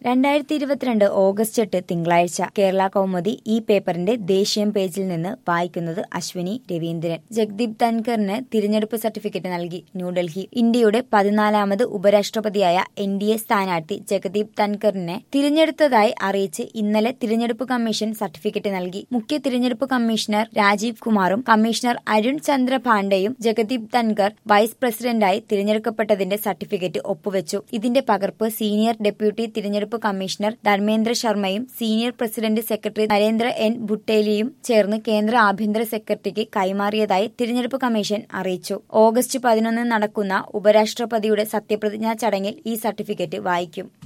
രണ്ടായിരത്തി ഇരുപത്തിരണ്ട് ഓഗസ്റ്റ് എട്ട് തിങ്കളാഴ്ച കേരള കൗമുദി ഈ പേപ്പറിന്റെ ദേശീയം പേജിൽ നിന്ന് വായിക്കുന്നത് അശ്വിനി രവീന്ദ്രൻ ജഗ്ദീപ് ധൻഖറിന് തിരഞ്ഞെടുപ്പ് സർട്ടിഫിക്കറ്റ് നൽകി ന്യൂഡൽഹി ഇന്ത്യയുടെ പതിനാലാമത് ഉപരാഷ്ട്രപതിയായ എൻ ഡി എ സ്ഥാനാർത്ഥി ജഗദീപ് ധൻഖറിനെ തിരഞ്ഞെടുത്തതായി അറിയിച്ച് ഇന്നലെ തിരഞ്ഞെടുപ്പ് കമ്മീഷൻ സർട്ടിഫിക്കറ്റ് നൽകി മുഖ്യ തിരഞ്ഞെടുപ്പ് കമ്മീഷണർ രാജീവ് കുമാറും കമ്മീഷണർ അരുൺ ചന്ദ്ര പാണ്ഡെയും ജഗദീപ് ധൻഖർ വൈസ് പ്രസിഡന്റായി തിരഞ്ഞെടുക്കപ്പെട്ടതിന്റെ സർട്ടിഫിക്കറ്റ് ഒപ്പുവെച്ചു ഇതിന്റെ പകർപ്പ് സീനിയർ ഡെപ്യൂട്ടി തിരഞ്ഞെടുപ്പ് കമ്മീഷണർ ധർമ്മേന്ദ്ര ശർമ്മയും senior president secretary Narendra N ഭുട്ടേലിയും ചേർന്ന് കേന്ദ്ര ആഭ്യന്തര സെക്രട്ടറിക്ക് കൈമാറിയതായി തിരഞ്ഞെടുപ്പ് കമ്മീഷൻ അറിയിച്ചു ഓഗസ്റ്റ് പതിനൊന്നിന് നടക്കുന്ന ഉപരാഷ്ട്രപതിയുടെ സത്യപ്രതിജ്ഞാ ചടങ്ങിൽ ഈ സർട്ടിഫിക്കറ്റ് വായിക്കും